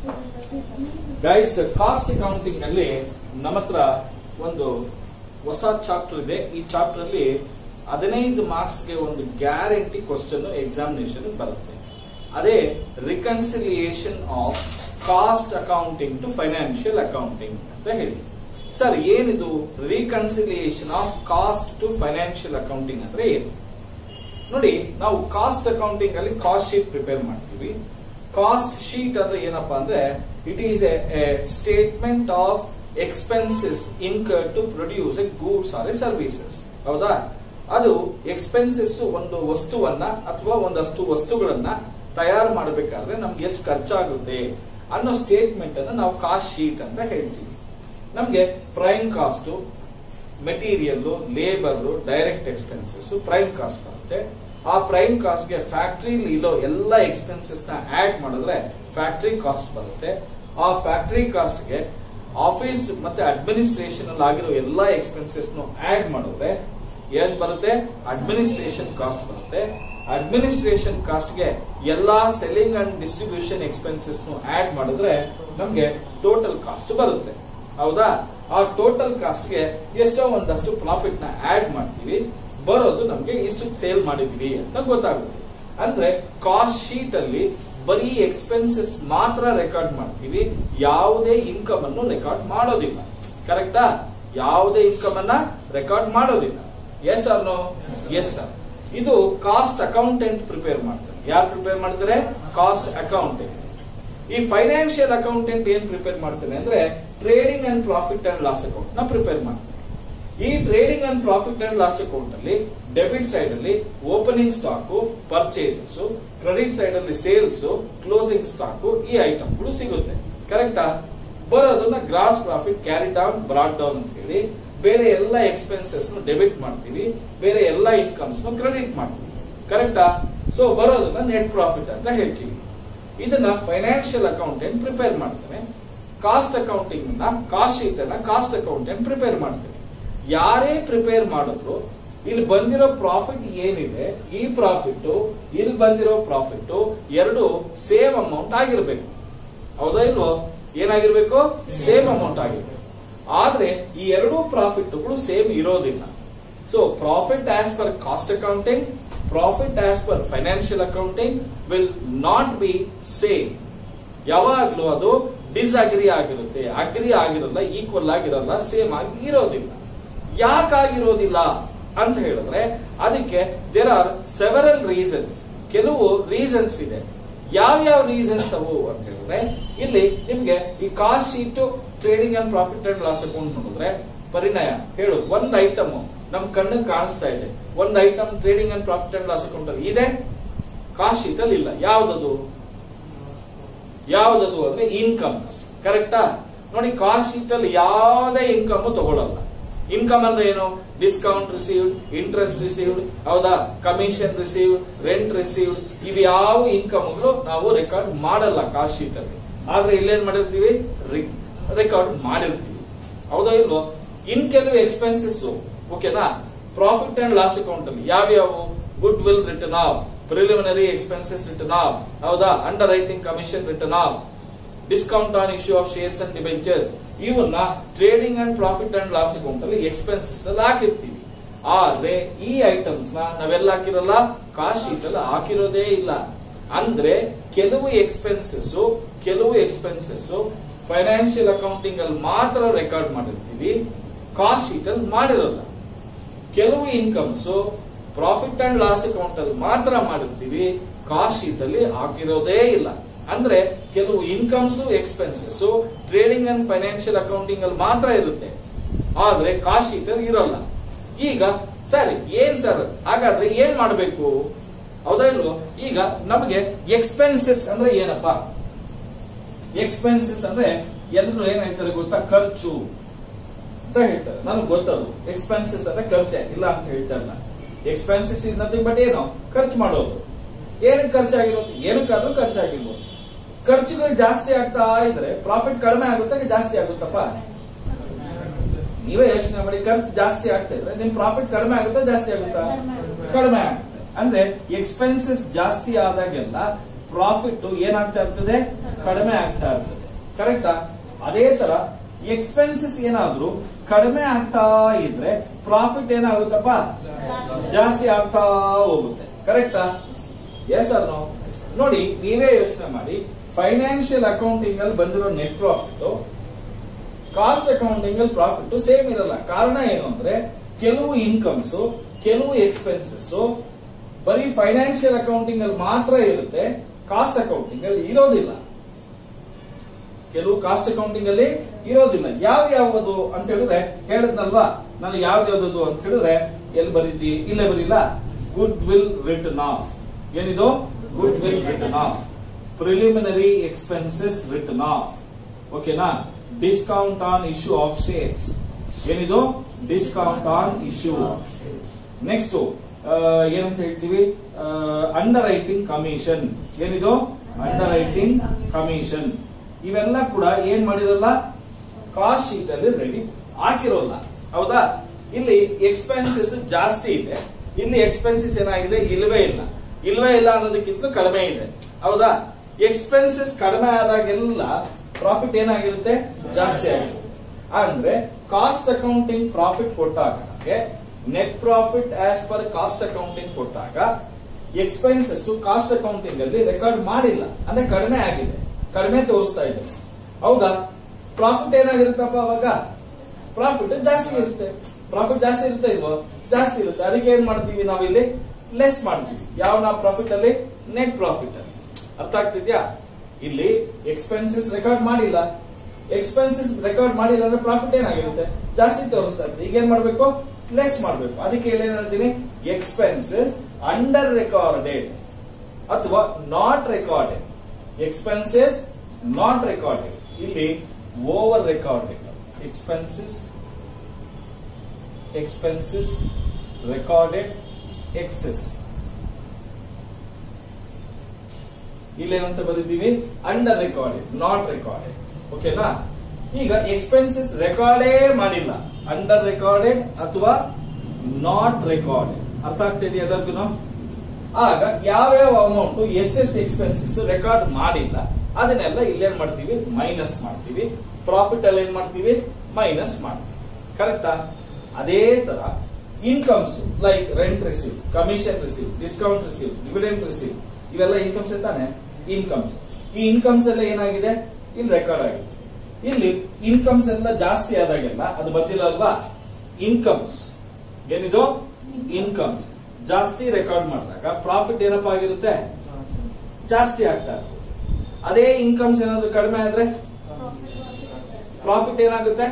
guys cost accounting ನಲ್ಲಿ ನಮ್ಮ ಹತ್ರ ಒಂದು ಹೊಸ ಚಾಪ್ಟರ್ ಇದೆ ಈ ಚಾಪ್ಟರ್ ಅಲ್ಲಿ ಹದಿನೈದು ಮಾರ್ಕ್ಸ್ ಗೆ ಒಂದು ಗ್ಯಾರಂಟಿ ಕ್ವಶನ್ ಎಕ್ಸಾಮಿನೇಷನ್ ಬರುತ್ತೆ ಅದೇ reconciliation of cost accounting to financial accounting ಅಂತ ಹೇಳಿ ಸರ್ ಏನಿದು reconciliation of cost to financial accounting ಅಂದ್ರೆ ಏನು ನೋಡಿ ನಾವು ಕಾಸ್ಟ್ ಅಕೌಂಟಿಂಗ್ ಅಲ್ಲಿ ಕಾಸ್ಟ್ ಶೀಟ್ ಪ್ರಿಪೇರ್ ಮಾಡ್ತೀವಿ ಕಾಸ್ಟ್ ಶೀಟ್ ಅಂದ್ರೆ ಏನಪ್ಪಾ ಅಂದ್ರೆ it is a statement of expenses incur to produce a goods or a services ಹೌದಾ ಅದು ಎಕ್ಸ್ಪೆನ್ಸಸ್ ಒಂದು ವಸ್ತುವನ್ನ ಅಥವಾ ಒಂದಷ್ಟು ವಸ್ತುಗಳನ್ನ ತಯಾರು ಮಾಡಬೇಕಾದ್ರೆ ನಮ್ಗೆ ಎಷ್ಟು ಖರ್ಚಾಗುತ್ತೆ ಅನ್ನೋ ಸ್ಟೇಟ್ಮೆಂಟ್ ಅನ್ನ ನಾವು ಕಾಸ್ಟ್ ಶೀಟ್ ಅಂತ ಹೇಳ್ತೀವಿ ನಮ್ಗೆ prime cost material labour direct expenses prime cost ಬರುತ್ತೆ ಆ ಪ್ರೈಮ್ ಕಾಸ್ಟ್ ಗೆ ಫ್ಯಾಕ್ಟರಿ ಇರೋ ಎಲ್ಲ ಎಕ್ಸ್ಪೆನ್ಸಸ್ ನ ಆಡ್ ಮಾಡಿದ್ರೆ ಫ್ಯಾಕ್ಟರಿ ಕಾಸ್ಟ್ ಬರುತ್ತೆ ಆ ಫ್ಯಾಕ್ಟರಿ ಕಾಸ್ಟ್ ಗೆ ಆಫೀಸ್ ಮತ್ತೆ ಅಡ್ಮಿನಿಸ್ಟ್ರೇಷನ್ ಅಲ್ಲಿ ಆಗಿರೋ ಎಲ್ಲಾ ಎಕ್ಸ್ಪೆನ್ಸಸ್ ಆಡ್ ಮಾಡಿದ್ರೆ ಏನ್ ಬರುತ್ತೆ ಅಡ್ಮಿನಿಸ್ಟ್ರೇಷನ್ ಕಾಸ್ಟ್ ಬರುತ್ತೆ ಅಡ್ಮಿನಿಸ್ಟ್ರೇಷನ್ ಕಾಸ್ಟ್ ಗೆ ಎಲ್ಲಾ selling and distribution expenses add ಮಾಡಿದ್ರೆ ನಮ್ಗೆ ಟೋಟಲ್ ಕಾಸ್ಟ್ ಬರುತ್ತೆ ಹೌದಾ ಆ ಟೋಟಲ್ ಕಾಸ್ಟ್ ಗೆ ಎಷ್ಟೋ ಒಂದಷ್ಟು ಪ್ರಾಫಿಟ್ ನ ಆಡ್ ಮಾಡ್ತೀವಿ ಬರೋದು ನಮ್ಗೆ ಇಷ್ಟು ಸೇಲ್ ಮಾಡಿದ್ವಿ ಅಂತ ಗೊತ್ತಾಗುತ್ತೆ ಅಂದ್ರೆ ಕಾಸ್ಟ್ ಶೀಟ್ ಅಲ್ಲಿ ಬರೀ ಎಕ್ಸ್ಪೆನ್ಸಸ್ ಮಾತ್ರ ರೆಕಾರ್ಡ್ ಮಾಡ್ತೀವಿ ಯಾವುದೇ ಇನ್ಕಮ್ ಅನ್ನು ರೆಕಾರ್ಡ್ ಮಾಡೋದಿಲ್ಲ ಕರೆಕ್ಟಾ ಯಾವುದೇ ಇನ್ಕಮ್ ಅನ್ನ ರೆಕಾರ್ಡ್ ಮಾಡೋದಿಲ್ಲ yes or no yes sir ಇದು ಕಾಸ್ಟ್ ಅಕೌಂಟೆಂಟ್ ಪ್ರಿಪೇರ್ ಮಾಡ್ತಾರೆ ಯಾರು ಪ್ರಿಪೇರ್ ಮಾಡ್ತಾರೆ ಕಾಸ್ಟ್ ಅಕೌಂಟೆಂಟ್ ಈ ಫೈನಾನ್ಷಿಯಲ್ ಅಕೌಂಟೆಂಟ್ ಏನ್ ಪ್ರಿಪೇರ್ ಮಾಡ್ತಾನೆ ಅಂದ್ರೆ trading and profit and loss account ನ ಪ್ರಿಪೇರ್ ಮಾಡ್ತಾನೆ ಈ trading and profit and loss account ಅಲ್ಲಿ ಡೆಬಿಟ್ ಸೈಡ್ ಅಲ್ಲಿ opening stock purchases credit side ಅಲ್ಲಿ ಸೇಲ್ಸ್ ಕ್ಲೋಸಿಂಗ್ ಸ್ಟಾಕ್ ಈ ಐಟಮ್ಗಳು ಸಿಗುತ್ತೆ ಕರೆಕ್ಟಾ ಬರೋದನ್ನ gross profit carry down brought down ಅಂತ ಹೇಳಿ ಬೇರೆ ಎಲ್ಲ ಎಕ್ಸ್ಪೆನ್ಸಸ್ ಡೆಬಿಟ್ ಮಾಡ್ತೀವಿ ಬೇರೆ ಎಲ್ಲ ಇನ್ಕಮ್ಸ್ ಕ್ರೆಡಿಟ್ ಮಾಡ್ತೀವಿ ಕರೆಕ್ಟಾ ಸೊ ಬರೋದನ್ನ ನೆಟ್ ಪ್ರಾಫಿಟ್ ಅಂತ ಹೇಳ್ತೀವಿ ಇದನ್ನ ಫೈನಾನ್ಷಿಯಲ್ ಅಕೌಂಟೆಂಟ್ ಪ್ರಿಪೇರ್ ಮಾಡ್ತಾನೆ ಕಾಸ್ಟ್ ಅಕೌಂಟಿಂಗ್ ನ ಕಾಸ್ಟ್ ಶೀಟ್ ಅನ್ನ ಕಾಸ್ಟ್ ಅಕೌಂಟೆಂಟ್ ಪ್ರಿಪೇರ್ ಮಾಡ್ತಾನೆ ಯಾರೇ ಪ್ರಿಪೇರ್ ಮಾಡಿದ್ರು ಇಲ್ಲಿ ಬಂದಿರೋ ಪ್ರಾಫಿಟ್ ಏನಿದೆ ಈ ಪ್ರಾಫಿಟ್ ಇಲ್ಲಿ ಬಂದಿರೋ ಪ್ರಾಫಿಟ್ ಎರಡು ಸೇಮ್ ಅಮೌಂಟ್ ಆಗಿರ್ಬೇಕು ಹೌದಾ ಇಲ್ವೋ ಏನಾಗಿರ್ಬೇಕು ಸೇಮ್ ಅಮೌಂಟ್ ಆಗಿರ್ಬೇಕು ಆದ್ರೆ ಈ ಎರಡೂ ಪ್ರಾಫಿಟ್ಗಳು ಸೇಮ್ ಇರೋದಿಲ್ಲ so profit as per cost accounting profit as per financial accounting will not be same ಯಾವಾಗ್ಲೂ ಅದು ಡಿಸ್ಅಗ್ರಿ ಆಗಿರುತ್ತೆ ಅಗ್ರಿ ಆಗಿರಲ್ಲ ಈಕ್ವಲ್ ಆಗಿರಲ್ಲ ಸೇಮ್ ಆಗಿ ಇರೋದಿಲ್ಲ ಯಾಕಾಗಿರೋದಿಲ್ಲ ಅಂತ ಹೇಳಿದ್ರೆ ಅದಕ್ಕೆ ದೇರ್ ಆರ್ ಸೆವೆರಲ್ ರೀಸನ್ಸ್ ಕೆಲವು ರೀಸನ್ಸ್ ಇದೆ ಯಾವ್ಯಾವ ರೀಸನ್ಸ್ ಅವು ಅಂತ ಹೇಳಿದ್ರೆ ಇಲ್ಲಿ ನಿಮ್ಗೆ ಈ cost sheet trading and profit and loss account ನೋಡಿದ್ರೆ ಪರಿಣಯ ಹೇಳು ಒಂದ್ ಐಟಮ್ ನಮ್ ಕಣ್ಣಿಗೆ ಕಾಣಿಸ್ತಾ ಇದೆ ಒಂದ್ item trading and profit and loss account ಅಲ್ಲಿ ಇದೆ ಕಾಸ್ಟ್ ಶೀಟ್ ಅಲ್ಲಿ ಇಲ್ಲ ಯಾವ್ದದು ಯಾವ್ದದು ಅಂದ್ರೆ ಇನ್ಕಮ್ ಕರೆಕ್ಟಾ ನೋಡಿ ಕಾಸ್ಟ್ ಶೀಟ್ ಅಲ್ಲಿ ಯಾವುದೇ ಇನ್ಕಮ್ ತಗೊಳ್ಳಲ್ಲ ಇನ್ಕಮ್ ಅಂದ್ರೆ ಏನು ಡಿಸ್ಕೌಂಟ್ ರಿಸೀವ್ಡ್ ಇಂಟ್ರೆಸ್ಟ್ ರಿಸೀವ್ಡ್ ಹೌದಾ ಕಮಿಷನ್ ರಿಸೀವ್ಡ್ ರೆಂಟ್ ರಿಸೀವ್ಡ್ ಇವು ಯಾವ ಇನ್ಕಮ್ಗಳು ನಾವು ರೆಕಾರ್ಡ್ ಮಾಡಲ್ಲ ಕಾಸ್ಟ್ ಶೀಟ್ ಅಲ್ಲಿ ಆದ್ರೆ ಇಲ್ಲೇನ್ ಮಾಡಿರ್ತೀವಿ ರೆಕಾರ್ಡ್ ಮಾಡಿರ್ತೀವಿ ಹೌದಾ ಇಲ್ವೋ ಇನ್ ಕೆಲವು ಎಕ್ಸ್ಪೆನ್ಸಸ್ ಓಕೆನಾ ಪ್ರಾಫಿಟ್ ಅಂಡ್ ಲಾಸ್ ಅಕೌಂಟ್ ಅಲ್ಲಿ ಯಾವ್ಯಾವು goodwill written off preliminary expenses written off ಹೌದಾ underwriting commission written off discount on issue of shares and debentures ಇವನ್ನ trading and profit and loss account ಅಲ್ಲಿ expenses ಅಲ್ಲಿ ಹಾಕಿರ್ತೀವಿ ಆದ್ರೆ ಈ items ನ ನಾವೆಲ್ಲ ಹಾಕಿರಲ್ಲ ಕಾಸ್ಟ್ ಶೀಟ್ ಅಲ್ಲಿ ಹಾಕಿರೋದೇ ಇಲ್ಲ ಅಂದ್ರೆ ಕೆಲವು ಎಕ್ಸ್ಪೆನ್ಸಸ್ ಕೆಲವು ಎಕ್ಸ್ಪೆನ್ಸಸ್ ಫೈನಾನ್ಷಿಯಲ್ ಅಕೌಂಟಿಂಗ್ ಅಲ್ಲಿ ಮಾತ್ರ ರೆಕಾರ್ಡ್ ಮಾಡಿರ್ತೀವಿ ಕಾಸ್ಟ್ ಶೀಟ್ ಅಲ್ಲಿ ಮಾಡಿರಲ್ಲ ಕೆಲವು incomes profit and loss account ಅಲ್ಲಿ ಮಾತ್ರ ಮಾಡಿರ್ತೀವಿ ಕಾಸ್ಟ್ ಶೀಟ್ ಅಲ್ಲಿ ಹಾಕಿರೋದೇ ಇಲ್ಲ ಅಂದ್ರೆ ಕೆಲವು incomes expenses trading and financial accounting ಅಲ್ಲಿ ಮಾತ್ರ ಇರುತ್ತೆ ಆದ್ರೆ ಕಾಸ್ಟ್ ಶೀಟ್ ಅಲ್ಲಿ ಇರೋಲ್ಲ ಈಗ ಸರಿ ಏನ್ ಸರ್ ಹಾಗಾದ್ರೆ ಏನ್ ಮಾಡಬೇಕು ಹೌದಾ ಇಲ್ವೋ ಈಗ ನಮಗೆ ಎಕ್ಸ್ಪೆನ್ಸಸ್ ಅಂದ್ರೆ ಏನಪ್ಪಾ ಎಕ್ಸ್ಪೆನ್ಸಸ್ ಅಂದ್ರೆ ಎಲ್ಲರೂ ಏನ್ ಹೇಳ್ತಾರೆ ಗೊತ್ತಾ ಖರ್ಚು ಅಂತ ಹೇಳ್ತಾರೆ ನನಗೆ ಗೊತ್ತದು ಎಕ್ಸ್ಪೆನ್ಸಸ್ ಅಂದ್ರೆ ಖರ್ಚೆ ಇಲ್ಲ ಅಂತ ಹೇಳ್ತಾರೆ ನಾನು ಎಕ್ಸ್ಪೆನ್ಸಸ್ ಇಸ್ ನಥಿಂಗ್ ಬಟ್ ಏನು ಖರ್ಚು ಮಾಡೋದು ಏನಕ್ಕೆ ಖರ್ಚಾಗಿರೋದು ಏನಕ್ಕಾದ್ರೂ ಖರ್ಚಾಗಿರ್ಬೋದು ಖರ್ಚುಗಳು ಜಾಸ್ತಿ ಆಗ್ತಾ ಇದ್ರೆ ಪ್ರಾಫಿಟ್ ಕಡಿಮೆ ಆಗುತ್ತಾ ಜಾಸ್ತಿ ಆಗುತ್ತಪ್ಪ ನೀವೇ ಯೋಚನೆ ಮಾಡಿ ಖರ್ಚು ಜಾಸ್ತಿ ಆಗ್ತಾ ಇದ್ರೆ ನಿಮ್ ಪ್ರಾಫಿಟ್ ಕಡಿಮೆ ಆಗುತ್ತಾ ಜಾಸ್ತಿ ಆಗುತ್ತಾ ಕಡಿಮೆ ಆಗುತ್ತೆ ಅಂದ್ರೆ ಎಕ್ಸ್ಪೆನ್ಸಸ್ ಜಾಸ್ತಿ ಆದಾಗೆಲ್ಲ ಪ್ರಾಫಿಟ್ ಏನಾಗ್ತಾ ಇರ್ತದೆ ಕಡಿಮೆ ಆಗ್ತಾ ಇರ್ತದೆ ಕರೆಕ್ಟಾ ಅದೇ ತರ ಎಕ್ಸ್ಪೆನ್ಸಸ್ ಏನಾದ್ರೂ ಕಡಿಮೆ ಆಗ್ತಾ ಇದ್ರೆ ಪ್ರಾಫಿಟ್ ಏನಾಗುತ್ತಪ್ಪ ಜಾಸ್ತಿ ಆಗ್ತಾ ಹೋಗುತ್ತೆ ಕರೆಕ್ಟಾ ಎಸ್ ಅರ್ ನೋ ನೋಡಿ ನೀವೇ ಯೋಚನೆ ಮಾಡಿ ಫೈನಾನ್ಷಿಯಲ್ ಅಕೌಂಟಿಂಗ್ ಅಲ್ಲಿ ಬಂದಿರೋ ನೆಟ್ ಪ್ರಾಫಿಟ್ ಕಾಸ್ಟ್ ಅಕೌಂಟಿಂಗ್ ಅಲ್ಲಿ ಪ್ರಾಫಿಟ್ ಸೇಮ್ ಇರಲ್ಲ ಕಾರಣ ಏನು ಅಂದ್ರೆ ಕೆಲವು ಇನ್ಕಮ್ಸ್ ಕೆಲವು ಎಕ್ಸ್ಪೆನ್ಸಸ್ ಬರೀ ಫೈನಾನ್ಷಿಯಲ್ ಅಕೌಂಟಿಂಗ್ ಅಲ್ಲಿ ಮಾತ್ರ ಇರುತ್ತೆ ಕಾಸ್ಟ್ ಅಕೌಂಟಿಂಗ್ ಅಲ್ಲಿ ಇರೋದಿಲ್ಲ ಕೆಲವು ಕಾಸ್ಟ್ ಅಕೌಂಟಿಂಗ್ ಅಲ್ಲಿ ಇರೋದಿಲ್ಲ ಯಾವ ಯಾವುದು ಅಂತ ಹೇಳಿದ್ರೆ ಹೇಳಿದ್ನಲ್ವಾ ನಾನು ಯಾವ್ದು ಯಾವ್ದು ಅಂತ ಹೇಳಿದ್ರೆ ಎಲ್ಲಿ ಬರೀತಿ ಇಲ್ಲೇ ಬರೀಲ್ಲ ಗುಡ್ ವಿಲ್ ರಿಟರ್ನ್ ಆಫ್ ಏನಿದು goodwill written off preliminary expenses written off ಓಕೆನಾ discount on issue of shares ಏನಿದು ಡಿಸ್ಕೌಂಟ್ ಆನ್ ಇಶ್ಯೂ ನೆಕ್ಸ್ಟ್ ಏನಂತ ಹೇಳ್ತೀವಿ ಅಂಡರ್ ರೈಟಿಂಗ್ ಕಮಿಷನ್ ಏನಿದು ಅಂಡರ್ ರೈಟಿಂಗ್ ಕಮಿಷನ್ ಇವೆಲ್ಲ ಕೂಡ ಏನ್ ಮಾಡಿರಲ್ಲ ಕಾಸ್ಟ್ ಶೀಟ್ ಅಲ್ಲಿ ರೆಡಿ ಹಾಕಿರೋಲ್ಲ ಹೌದಾ ಇಲ್ಲಿ ಎಕ್ಸ್ಪೆನ್ಸಸ್ ಜಾಸ್ತಿ ಇದೆ ಇಲ್ಲಿ ಎಕ್ಸ್ಪೆನ್ಸಸ್ ಏನಾಗಿದೆ ಇಲ್ವೇ ಇಲ್ಲ ಇಲ್ವೇ ಇಲ್ಲ ಅನ್ನೋದಕ್ಕಿಂತ ಕಡಿಮೆ ಇದೆ ಹೌದಾ ಎಕ್ಸ್ಪೆನ್ಸಸ್ ಕಡಿಮೆ ಆದಾಗೆಲ್ಲ ಪ್ರಾಫಿಟ್ ಏನಾಗಿರುತ್ತೆ ಜಾಸ್ತಿ ಆಗಿದೆ ಅಂದ್ರೆ ಕಾಸ್ಟ್ ಅಕೌಂಟಿಂಗ್ ಪ್ರಾಫಿಟ್ ಕೊಟ್ಟಾಗ net profit as per cost accounting ಕೊಟ್ಟಾಗ ಎಕ್ಸ್ಪೆನ್ಸಸ್ ಕಾಸ್ಟ್ ಅಕೌಂಟಿಂಗ್ ಅಲ್ಲಿ ರೆಕಾರ್ಡ್ ಮಾಡಿಲ್ಲ ಅಂದ್ರೆ ಕಡಿಮೆ ಆಗಿದೆ ಕಡಿಮೆ ತೋರಿಸ್ತಾ ಇದೆ ಹೌದಾ ಪ್ರಾಫಿಟ್ ಏನಾಗಿರುತ್ತಪ್ಪ ಅವಾಗ ಪ್ರಾಫಿಟ್ ಜಾಸ್ತಿ ಇರುತ್ತೆ ಪ್ರಾಫಿಟ್ ಜಾಸ್ತಿ ಇರುತ್ತೆ ಇಲ್ವೋ ಜಾಸ್ತಿ ಇರುತ್ತೆ ಅದಕ್ಕೆ ಏನ್ ಮಾಡ್ತೀವಿ ನಾವು ಇಲ್ಲಿ ಲೆಸ್ ಮಾಡ್ತೀವಿ ಯಾವ ನಾವು ಪ್ರಾಫಿಟ್ ಅಲ್ಲಿ ನೆಟ್ ಪ್ರಾಫಿಟ್ ಅಲ್ಲಿ ಅರ್ಥ ಆಗ್ತಿದ್ಯಾ ಇಲ್ಲಿ ಎಕ್ಸ್ಪೆನ್ಸಸ್ ರೆಕಾರ್ಡ್ ಮಾಡಿಲ್ಲ ಎಕ್ಸ್ಪೆನ್ಸಸ್ ರೆಕಾರ್ಡ್ ಮಾಡಿಲ್ಲ ಅಂದ್ರೆ ಪ್ರಾಫಿಟ್ ಏನಾಗಿರುತ್ತೆ ಜಾಸ್ತಿ ತೋರಿಸ್ತಾ ಇರುತ್ತೆ ಈಗ ಏನ್ ಮಾಡ್ಬೇಕು ಲೆಸ್ ಮಾಡ್ಬೇಕು ಅದಕ್ಕೆ ಇಲ್ಲಿ ಏನ್ ಹೇಳ್ತೀನಿ ಎಕ್ಸ್ಪೆನ್ಸಸ್ ಅಂಡರ್ ರೆಕಾರ್ಡೆಡ್ ಅಥವಾ not recorded expenses not recorded ಇಲ್ಲಿ over recorded expenses expenses recorded excess ಇಲ್ಲೇನಂತ ಬರೀತೀವಿ ಅಂಡರ್ ರೆಕಾರ್ಡೆಡ್ ನಾಟ್ ರೆಕಾರ್ಡೆಡ್ ಓಕೆನಾ ಈಗ ಎಕ್ಸ್ಪೆನ್ಸಸ್ ರೆಕಾರ್ಡೇ ಮಾಡಿಲ್ಲ ಅಂಡರ್ ರೆಕಾರ್ಡೆಡ್ ಅಥವಾ ನಾಟ್ ರೆಕಾರ್ಡೆಡ್ ಅರ್ಥ ಆಗ್ತಿದೆಯಾ ಎಲ್ಲರಿಗೂ ಆಗ ಯಾವ್ಯಾವ ಅಮೌಂಟ್ ಎಷ್ಟೆಷ್ಟು ಎಕ್ಸ್ಪೆನ್ಸಸ್ ರೆಕಾರ್ಡ್ ಮಾಡಿಲ್ಲ ಅದನ್ನೆಲ್ಲ ಇಲ್ಲೇನ್ ಮಾಡ್ತೀವಿ ಮೈನಸ್ ಮಾಡ್ತೀವಿ ಪ್ರಾಫಿಟ್ ಅಲ್ಲಿ ಏನ್ ಮಾಡ್ತೀವಿ ಮೈನಸ್ ಮಾಡ್ತೀವಿ ಕರೆಕ್ಟಾ ಅದೇ ತರ incomes like rent receive commission receive discount receive dividend receive ಇವೆಲ್ಲ ಇನ್ಕಮ್ಸ್ ತಾನೆ ಇನ್ಕಮ್ಸ್ ಈ ಇನ್ಕಮ್ಸ್ ಎಲ್ಲ ಏನಾಗಿದೆ ಇಲ್ಲಿ ರೆಕಾರ್ಡ್ ಆಗಿದೆ ಇಲ್ಲಿ ಇನ್ಕಮ್ಸ್ ಎಲ್ಲ ಜಾಸ್ತಿ ಆದಾಗೆಲ್ಲ ಅದು ಬರ್ತಿಲ್ಲ ಅಲ್ವಾ ಇನ್ಕಮ್ಸ್ ಏನಿದು ಇನ್ಕಮ್ಸ್ ಜಾಸ್ತಿ ರೆಕಾರ್ಡ್ ಮಾಡಿದಾಗ ಪ್ರಾಫಿಟ್ ಏನಪ್ಪ ಆಗಿರುತ್ತೆ ಜಾಸ್ತಿ ಆಗ್ತಾ ಇರುತ್ತೆ ಅದೇ ಇನ್ಕಮ್ಸ್ ಏನಾದ್ರು ಕಡಿಮೆ ಆದ್ರೆ ಪ್ರಾಫಿಟ್ ಏನಾಗುತ್ತೆ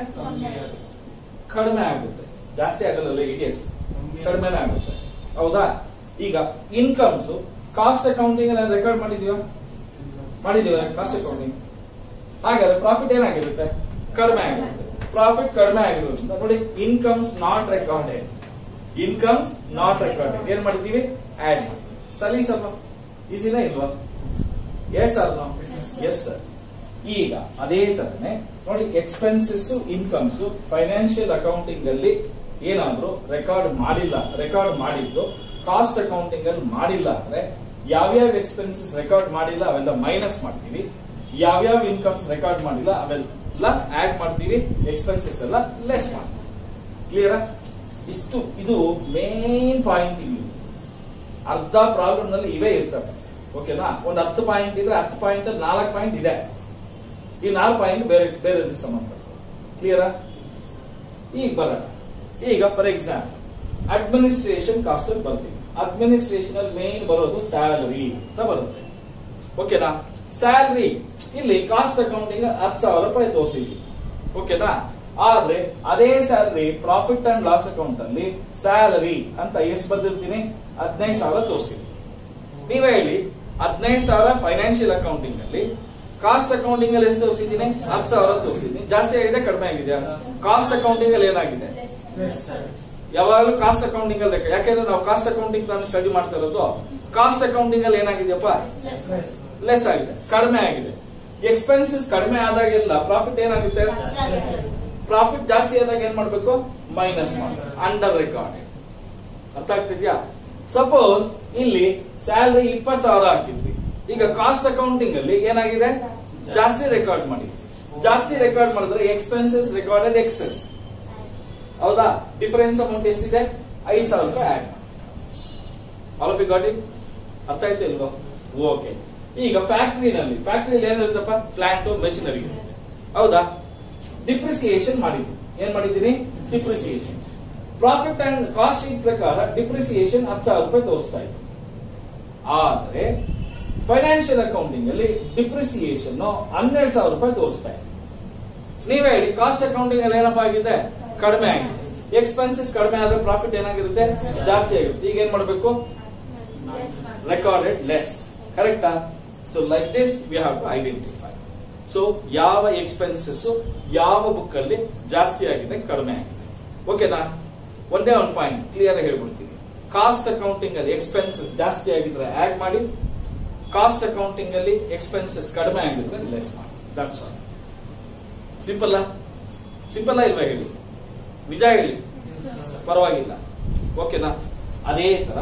ಕಡಿಮೆ ಆಗುತ್ತೆ ಜಾಸ್ತಿ ಆಗಲ್ಲ ಇಡಿಯಟ್ ಕಡಿಮೆನೇ ಆಗುತ್ತೆ ಹೌದಾ ಈಗ ಇನ್ಕಮ್ಸ್ ಕಾಸ್ಟ್ ಅಕೌಂಟಿಂಗ್ ರೆಕಾರ್ಡ್ ಮಾಡಿದೀವ ಮಾಡಿದೀವ ಕಾಸ್ಟ್ ಅಕೌಂಟಿಂಗ್ ಹಾಗಾದ್ರೆ ಪ್ರಾಫಿಟ್ ಏನಾಗಿರುತ್ತೆ ಕಡಿಮೆ ಆಗಿರುತ್ತೆ ಪ್ರಾಫಿಟ್ ಕಡಿಮೆ ಆಗಿರೋದ್ರಿಂದ ನೋಡಿ incomes not recorded incomes not recorded ಏನ್ ಮಾಡ್ತೀವಿ ಆಡ್ ಸಲೀಸ್ ಅಲ್ವಾ ಈಸಿನ ಇಲ್ವಾ yes or no yes sir ಈಗ ಅದೇ ತರನೇ ನೋಡಿ ಎಕ್ಸ್ಪೆನ್ಸಸ್ ಇನ್ಕಮ್ಸ್ ಫೈನಾನ್ಷಿಯಲ್ ಅಕೌಂಟಿಂಗ್ ಅಲ್ಲಿ ಏನಾದ್ರೂ ರೆಕಾರ್ಡ್ ಮಾಡಿಲ್ಲ ರೆಕಾರ್ಡ್ ಮಾಡಿದ್ದು ಕಾಸ್ಟ್ ಅಕೌಂಟಿಂಗ್ ಅಲ್ಲಿ ಮಾಡಿಲ್ಲ ಅಂದ್ರೆ ಯಾವ್ಯಾವ ಎಕ್ಸ್ಪೆನ್ಸಸ್ ರೆಕಾರ್ಡ್ ಮಾಡಿಲ್ಲ ಅವೆಲ್ಲ ಮೈನಸ್ ಮಾಡ್ತೀವಿ ಯಾವ್ಯಾವ ಇನ್ಕಮ್ಸ್ ರೆಕಾರ್ಡ್ ಮಾಡಿಲ್ಲ ಅವೆಲ್ಲ ಆಡ್ ಮಾಡ್ತೀವಿ ಎಕ್ಸ್ಪೆನ್ಸಸ್ ಎಲ್ಲ ಲೆಸ್ ಮಾಡ್ತೀವಿ ಕ್ಲಿಯರಾ ಇಷ್ಟು ಇದು ಮೇನ್ ಪಾಯಿಂಟ್ ಇಲ್ಲಿ ಅರ್ಧ ಪ್ರಾಬ್ಲಮ್ ನಲ್ಲಿ ಇವೇ ಇರ್ತವೆ ಓಕೆನಾ ಒಂದು ಹತ್ತು ಪಾಯಿಂಟ್ ಇದ್ರೆ ಹತ್ತು ಪಾಯಿಂಟ್ ನಾಲ್ಕು ಪಾಯಿಂಟ್ ಇದೆ ಈ ನಾಲ್ಕು ಪಾಯಿಂಟ್ ಬೇರೆ ಬೇರೆ ಸಂಬಂಧಪಟ್ಟ ಕ್ಲಿಯರಾ ಈಗ ಬರೋಣ ಈಗ ಫಾರ್ ಎಕ್ಸಾಂಪಲ್ ಅಡ್ಮಿನಿಸ್ಟ್ರೇಷನ್ ಕಾಸ್ಟ್ ಅಲ್ಲಿ ಬರ್ತೀವಿ ಅಡ್ಮಿನಿಸ್ಟ್ರೇಷನ್ ಅಲ್ಲಿ ಮೇನ್ ಬರೋದು ಸ್ಯಾಲರಿ ಅಂತ ಬರುತ್ತೆ ಓಕೆನಾ ಸ್ಯಾಲರಿ ಇಲ್ಲಿ ಕಾಸ್ಟ್ ಅಕೌಂಟಿಂಗ್ ಹತ್ತು ಸಾವಿರ ರೂಪಾಯಿ ತೋರಿಸಿದ್ವಿ ಓಕೆನಾ ಆದ್ರೆ ಅದೇ salary profit and loss account ಅಲ್ಲಿ ಸ್ಯಾಲರಿ ಅಂತ ಎಷ್ಟು ಬರ್ದಿರ್ತೀನಿ ಹದಿನೈದು ಸಾವಿರ ತೋರಿಸಿದ್ವಿ ನೀವೇ ಹೇಳಿ ಹದಿನೈದು ಸಾವಿರ ಫೈನಾನ್ಷಿಯಲ್ ಅಕೌಂಟಿಂಗ್ ಅಲ್ಲಿ ಕಾಸ್ಟ್ ಅಕೌಂಟಿಂಗ್ ಅಲ್ಲಿ ಎಷ್ಟು ತೋರಿಸಿದ್ದೀನಿ ಹತ್ತು ಸಾವಿರ ತೋರಿಸಿದ್ದೀನಿ ಜಾಸ್ತಿ ಆಗಿದೆ ಕಡಿಮೆ ಆಗಿದೆ ಕಾಸ್ಟ್ ಅಕೌಂಟಿಂಗ್ ಅಲ್ಲಿ ಏನಾಗಿದೆ ಯಾವಾಗಲೂ ಕಾಸ್ಟ್ ಅಕೌಂಟಿಂಗ್ ಅಲ್ಲಿ ಲೆಕ್ಕ ಯಾಕೆಂದ್ರೆ ನಾವು ಕಾಸ್ಟ್ ಅಕೌಂಟಿಂಗ್ ತಾನು ಸ್ಟಡಿ ಮಾಡ್ತಾ ಇರೋದು ಕಾಸ್ಟ್ ಅಕೌಂಟಿಂಗ್ ಅಲ್ಲಿ ಏನಾಗಿದೆಯಪ್ಪ ಲೆಸ್ ಆಗಿದೆ ಕಡಿಮೆ ಆಗಿದೆ ಎಕ್ಸ್ಪೆನ್ಸಸ್ ಕಡಿಮೆ ಆದಾಗೆಲ್ಲ ಪ್ರಾಫಿಟ್ ಏನಾಗುತ್ತೆ ಪ್ರಾಫಿಟ್ ಜಾಸ್ತಿ ಆದಾಗ ಏನ್ ಮಾಡ್ಬೇಕು ಮೈನಸ್ ಮಾಡ್ಬೇಕು ಅಂಡರ್ ರೆಕಾರ್ಡ್ ಅರ್ಥ ಆಗ್ತಿದ್ಯಾ ಸಪೋಸ್ ಇಲ್ಲಿ ಸ್ಯಾಲರಿ ಇಪ್ಪತ್ ಸಾವಿರ ಹಾಕಿದ್ವಿ ಈಗ ಕಾಸ್ಟ್ ಅಕೌಂಟಿಂಗ್ ಅಲ್ಲಿ ಏನಾಗಿದೆ ಜಾಸ್ತಿ ರೆಕಾರ್ಡ್ ಮಾಡಿ ಜಾಸ್ತಿ ರೆಕಾರ್ಡ್ ಮಾಡಿದ್ರೆ ಎಕ್ಸ್ಪೆನ್ಸಸ್ ರೆಕಾರ್ಡೆಡ್ ಎಕ್ಸೆಸ್ ಹೌದಾ ಡಿಫರೆನ್ಸ್ ಅಮೌಂಟ್ ಎಷ್ಟಿದೆ ಐದು ಸಾವಿರ ರೂಪಾಯಿ add all of got it ಅರ್ಥ ಆಯ್ತು ಇಲ್ವೋ ಓಕೆ ಈಗ ಫ್ಯಾಕ್ಟ್ರಿನಲ್ಲಿ ಫ್ಯಾಕ್ಟ್ರಿಯಲ್ಲಿ ಏನಿರುತ್ತಪ್ಪ ಪ್ಲಾಂಟ್ ಮೆಷಿನರಿ ಹೌದಾ ಡಿಪ್ರಿಸಿಯೇಷನ್ ಮಾಡಿದ್ವಿ ಏನ್ ಮಾಡಿದ್ದೀನಿ depreciation profit and cost sheet ಪ್ರಕಾರ ಡಿಪ್ರಿಸಿಯೇಷನ್ ಹತ್ತು ಸಾವಿರ ರೂಪಾಯಿ ತೋರಿಸ್ತಾ ಇತ್ತು ಆದ್ರೆ ಫೈನಾನ್ಷಿಯಲ್ ಅಕೌಂಟಿಂಗ್ ಅಲ್ಲಿ ಡಿಪ್ರಿಸಿಯೇಷನ್ ಹನ್ನೆರಡು ಸಾವಿರ ರೂಪಾಯಿ ತೋರಿಸ್ತಾ ಇದೆ ನೀವೇ ಹೇಳಿ ಕಾಸ್ಟ್ ಅಕೌಂಟಿಂಗ್ ಅಲ್ಲಿ ಏನಪ್ಪಾ ಆಗಿದೆ ಕಡಿಮೆ ಆಗಿದೆ ಎಕ್ಸ್ಪೆನ್ಸಸ್ ಕಡಿಮೆ ಆದ್ರೆ ಪ್ರಾಫಿಟ್ ಏನಾಗಿರುತ್ತೆ ಜಾಸ್ತಿ ಆಗಿರುತ್ತೆ ಈಗ ಏನ್ ಮಾಡಬೇಕು ರೆಕಾರ್ಡೆಡ್ ಲೆಸ್ ಕರೆಕ್ಟಾ so like this we have to identify so ಯಾವ ಎಕ್ಸ್ಪೆನ್ಸಸ್ ಯಾವ ಬುಕ್ ಅಲ್ಲಿ ಜಾಸ್ತಿ ಆಗಿದೆ ಕಡಿಮೆ ಆಗಿದೆ ಓಕೆನಾ ಒಂದೇ ಒಂದು ಪಾಯಿಂಟ್ ಕ್ಲಿಯರ್ ಹೇಳ್ಬಿಡ್ತೀನಿ ಕಾಸ್ಟ್ ಅಕೌಂಟಿಂಗ್ ಅಲ್ಲಿ ಎಕ್ಸ್ಪೆನ್ಸಸ್ ಜಾಸ್ತಿ ಆಗಿದ್ರೆ ಆಡ್ ಮಾಡಿ ಕಾಸ್ಟ್ ಅಕೌಂಟಿಂಗ್ ಅಲ್ಲಿ ಎಕ್ಸ್ಪೆನ್ಸಸ್ ಕಡಿಮೆ ಆಗಿದ್ರೆ ಲೆಸ್ ಮಾಡಿ ದಟ್ಸ್ ಆಲ್ ಸಿಂಪಲ್ ಸಿಂಪಲ್ ಇಲ್ವಾ ಹೇಳಿ ನಿಜ ಹೇಳಿ ಪರವಾಗಿಲ್ಲ ಓಕೆನಾ ಅದೇ ತರ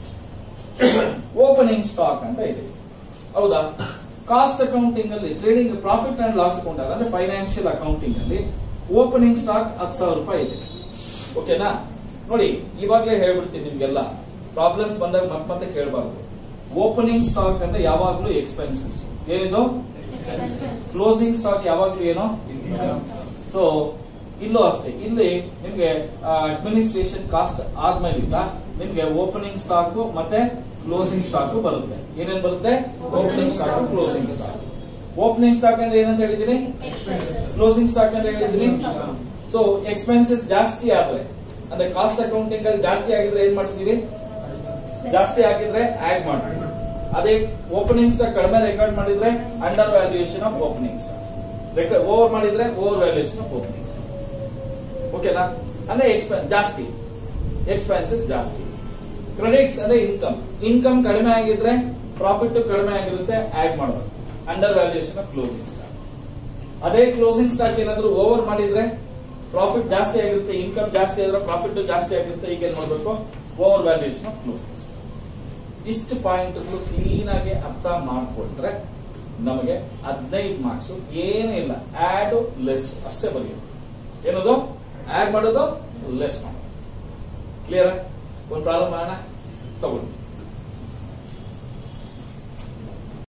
ಓಪನಿಂಗ್ ಸ್ಟಾಕ್ ಅಂತ ಇದೆ ಹೌದಾ ಕಾಸ್ಟ್ ಅಕೌಂಟಿಂಗ್ ಅಲ್ಲಿ trading profit and loss account ಅಂದ್ರೆ ಫೈನಾನ್ಷಿಯಲ್ ಅಕೌಂಟಿಂಗ್ ಅಲ್ಲಿ ಓಪನಿಂಗ್ ಸ್ಟಾಕ್ ಹತ್ತು ಸಾವಿರ ರೂಪಾಯಿ ಇದೆ ಓಕೆನಾ ನೋಡಿ ಇವಾಗ್ಲೇ ಹೇಳ್ಬಿಡ್ತೀನಿ ನಿಮ್ಗೆಲ್ಲ ಪ್ರಾಬ್ಲಮ್ಸ್ ಬಂದಾಗ ಮತ್ತೆ ಮತ್ತೆ ಕೇಳಬಾರ್ದು ಓಪನಿಂಗ್ ಸ್ಟಾಕ್ ಅಂದ್ರೆ ಯಾವಾಗ್ಲೂ ಎಕ್ಸ್ಪೆನ್ಸಸ್ ಏನಿದು ಕ್ಲೋಸಿಂಗ್ ಸ್ಟಾಕ್ ಯಾವಾಗ್ಲೂ ಏನೋ ಸೊ ಇಲ್ಲೂ ಅಷ್ಟೇ ಇಲ್ಲಿ ನಿಮ್ಗೆ ಅಡ್ಮಿನಿಸ್ಟ್ರೇಷನ್ ಕಾಸ್ಟ್ ಆದ್ಮೇಲಿಂದ ನಿಮ್ಗೆ ಓಪನಿಂಗ್ ಸ್ಟಾಕ್ ಮತ್ತೆ ಕ್ಲೋಸಿಂಗ್ ಸ್ಟಾಕ್ ಬರುತ್ತೆ ಏನೇನ್ ಬರುತ್ತೆ opening stock closing stock opening stock ಅಂದ್ರೆ ಏನಂತ ಹೇಳಿದೀನಿ ಕ್ಲೋಸಿಂಗ್ ಸ್ಟಾಕ್ ಅಂತ ಹೇಳಿದೀನಿ ಸೊ ಎಕ್ಸ್ಪೆನ್ಸಸ್ ಜಾಸ್ತಿ ಆದ್ರೆ ಅಂದ್ರೆ ಕಾಸ್ಟ್ ಅಕೌಂಟಿಂಗ್ ಅಲ್ಲಿ ಜಾಸ್ತಿ ಆಗಿದ್ರೆ ಏನ್ ಮಾಡ್ತೀವಿ ಜಾಸ್ತಿ ಆಗಿದ್ರೆ ಆಡ್ ಮಾಡ್ತೀವಿ ಅದೇ ಓಪನಿಂಗ್ ಸ್ಟಾಕ್ ಕಡಿಮೆ ರೆಕಾರ್ಡ್ ಮಾಡಿದ್ರೆ under valuation of opening stock over ಮಾಡಿದ್ರೆ over valuation of opening stock ಓಕೆನಾ ಅಂದ್ರೆ ಎಕ್ಸ್ಪೆನ್ ಜಾಸ್ತಿ ಎಕ್ಸ್ಪೆನ್ಸಸ್ ಜಾಸ್ತಿ ಕ್ರೆಡಿಟ್ಸ್ ಅಂದ್ರೆ ಇನ್ಕಮ್ ಇನ್ಕಮ್ ಕಡಿಮೆ ಆಗಿದ್ರೆ ಪ್ರಾಫಿಟ್ ಕಡಿಮೆ ಆಗಿರುತ್ತೆ ಆಡ್ ಮಾಡೋದು under valuation of closing stock ಅದೇ ಕ್ಲೋಸಿಂಗ್ ಸ್ಟಾಕ್ ಏನಾದ್ರು ಓವರ್ ಮಾಡಿದ್ರೆ ಪ್ರಾಫಿಟ್ ಜಾಸ್ತಿ ಆಗಿರುತ್ತೆ ಇನ್ಕಮ್ ಜಾಸ್ತಿ ಆದ್ರೆ ಪ್ರಾಫಿಟ್ ಜಾಸ್ತಿ ಆಗಿರುತ್ತೆ ಈಗ ಏನ್ ಮಾಡ್ಬೇಕು ಓವರ್ ವ್ಯಾಲ್ಯೂಯೇಷನ್ ಆಫ್ ಕ್ಲೋಸಿಂಗ್ ಇಷ್ಟು ಪಾಯಿಂಟ್ ಕ್ಲೀನ್ ಆಗಿ ಅರ್ಥ ಮಾಡ್ಕೊಂಡ್ರೆ ನಮಗೆ ಹದಿನೈದು ಮಾರ್ಕ್ಸ್ ಏನೂ ಇಲ್ಲ ಆಡ್ ಲೆಸ್ ಅಷ್ಟೇ ಬರೆಯೋದು ಏನದು ಆಡ್ ಮಾಡೋದು ಲೆಸ್ ಮಾಡೋದು ಕ್ಲಿಯರ್ ಒಂದು ಪ್ರಾಬ್ಲಮ್ ಮಾಡೋಣ ತಗೊಳ್ಳಿ